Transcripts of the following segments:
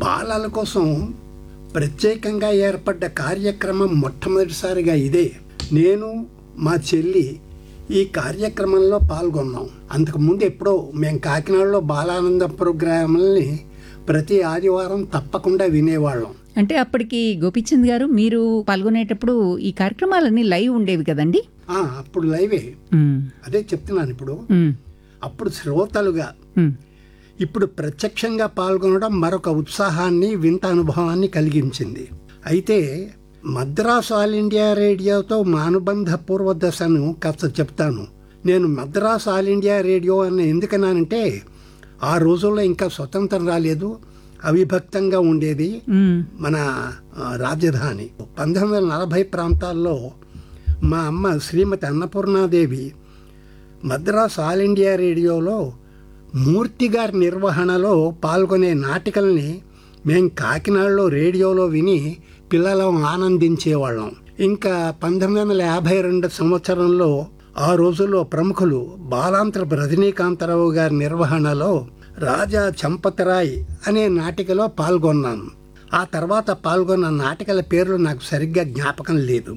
బాలల కోసం ప్రత్యేకంగా ఏర్పడ్డ కార్యక్రమం మొట్టమొదటిసారిగా ఇదే నేను మా చెల్లి ఈ కార్యక్రమంలో పాల్గొన్నాం అంతకుముందు ఎప్పుడో మేము కాకినాడలో బాలానంద ప్రోగ్రాముల్ని ప్రతి ఆదివారం తప్పకుండా వినేవాళ్ళం అంటే అప్పటికి గోపిచంద్ గారు మీరు పాల్గొనేటప్పుడు ఈ కార్యక్రమాలన్నీ లైవ్ ఉండేవి కదండి ఆ, అప్పుడు లైవే ఉమ్, అదే చెప్తున్నాను ఇప్పుడు ఉమ్, అప్పుడు శ్రోతలుగా ఉమ్. ఇప్పుడు ప్రత్యక్షంగా పాల్గొనడం మరొక ఉత్సాహాన్ని వింత అనుభవాన్ని కలిగించింది అయితే మద్రాసు ఆల్ ఇండియా రేడియోతో మా అనుబంధ పూర్వదశను కాస్త చెప్తాను నేను మద్రాసు ఆల్ ఇండియా రేడియో అని ఎందుకన్నానంటే ఆ రోజుల్లో ఇంకా స్వతంత్రం రాలేదు అవిభక్తంగా ఉండేది ఉమ్, మన ఆ, రాజధాని పంతొమ్మిది వందల నలభై ప్రాంతాల్లో మా అమ్మ శ్రీమతి అన్నపూర్ణాదేవి మద్రాస్ ఆల్ ఇండియా రేడియోలో మూర్తి గారి నిర్వహణలో పాల్గొనే నాటికల్ని మేం కాకినాడలో రేడియోలో విని పిల్లలం ఆనందించేవాళ్ళం ఇంకా పంతొమ్మిది వందల యాభై రెండు సంవత్సరంలో ఆ రోజుల్లో ప్రముఖులు బాలాంతరపు రజనీకాంతరావు గారి నిర్వహణలో రాజా చంపతరాయ్ అనే నాటికలో పాల్గొన్నాను ఆ తర్వాత పాల్గొన్న నాటికల పేర్లు నాకు సరిగ్గా జ్ఞాపకం లేదు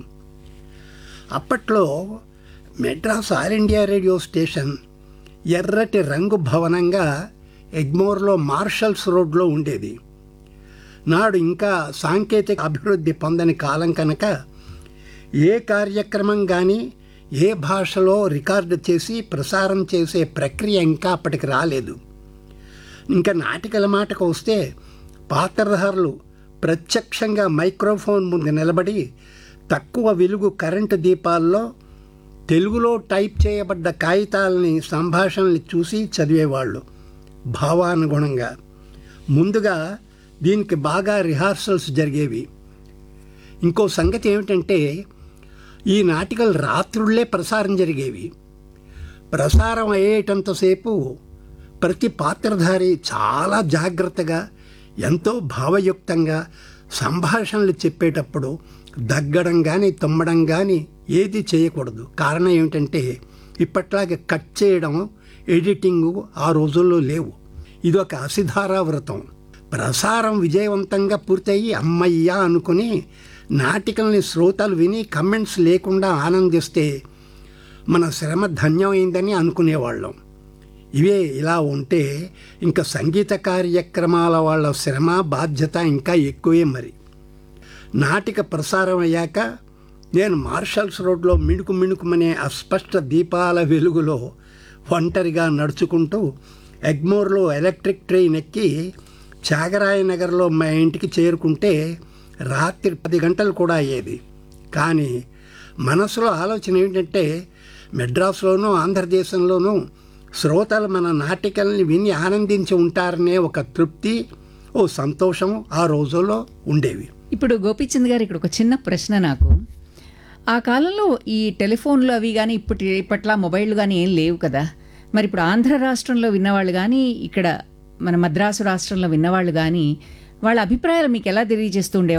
అప్పట్లో Madras all India radio station ఎర్రటి రంగు భవనంగా ఎగ్మోర్లో మార్షల్స్ రోడ్లో ఉండేది నాడు ఇంకా సాంకేతిక అభివృద్ధి పొందని కాలం కనుక ఏ కార్యక్రమం కానీ ఏ భాషలో రికార్డు చేసి ప్రసారం చేసే ప్రక్రియ ఇంకా అప్పటికి రాలేదు ఇంకా నాటికల మాటకు వస్తే పాత్రధారులు ప్రత్యక్షంగా మైక్రోఫోన్ ముందు నిలబడి తక్కువ వెలుగు కరెంటు దీపాల్లో తెలుగులో టైప్ చేయబడ్డ కాగితాలని సంభాషణలు చూసి చదివేవాళ్ళు భావానుగుణంగా ముందుగా దీనికి బాగా రిహార్సల్స్ జరిగేవి ఇంకో సంగతి ఏమిటంటే ఈ నాటికలు రాత్రుళ్ళే ప్రసారం జరిగేవి ప్రసారం అయ్యేటంతసేపు ప్రతి పాత్రధారి చాలా జాగ్రత్తగా ఎంతో భావయుక్తంగా సంభాషణలు చెప్పేటప్పుడు దగ్గడం కానీ తుమ్మడం కానీ ఏది చేయకూడదు కారణం ఏమిటంటే ఇప్పట్లాగే కట్ చేయడం ఎడిటింగు ఆ రోజుల్లో లేవు ఇది ఒక అసిధారా వ్రతం ప్రసారం విజయవంతంగా పూర్తయి అమ్మయ్యా అనుకుని నాటికల్ని శ్రోతలు విని కమెంట్స్ లేకుండా ఆనందిస్తే మన శ్రమ ధన్యమైందని అనుకునేవాళ్ళం ఇవే ఇలా ఉంటే ఇంకా సంగీత కార్యక్రమాల వాళ్ళ శ్రమ బాధ్యత ఇంకా ఎక్కువే మరి నాటిక ప్రసారం అయ్యాక నేను మార్షల్స్ రోడ్లో మిణుకు మిణుకుమనే అస్పష్ట దీపాల వెలుగులో ఒంటరిగా నడుచుకుంటూ ఎగ్మోర్లో ఎలక్ట్రిక్ ట్రైన్ ఎక్కి త్యాగరాయ నగర్లో మా ఇంటికి చేరుకుంటే రాత్రి పది గంటలు కూడా అయ్యేది కానీ మనసులో ఆలోచన ఏంటంటే మెడ్రాస్లోనూ ఆంధ్రదేశంలోనూ శ్రోతలు మన నాటికల్ని విని ఆనందించి ఉంటారనే ఒక తృప్తి ఓ సంతోషం ఆ రోజుల్లో ఉండేవి ఇప్పుడు గోపిచంద్ గారు ఇక్కడ ఒక చిన్న ప్రశ్న నాకు ఆ కాలంలో ఈ టెలిఫోన్లు అవి కానీ ఇప్పటి ఇప్పట్లా మొబైల్ కానీ ఏం లేవు కదా మరి ఇప్పుడు ఆంధ్ర రాష్ట్రంలో విన్నవాళ్ళు కానీ ఇక్కడ మన మద్రాసు రాష్ట్రంలో విన్నవాళ్ళు కానీ వాళ్ళ అభిప్రాయాలు మీకు ఎలా తెలియజేస్తూ ఉండేవాళ్ళు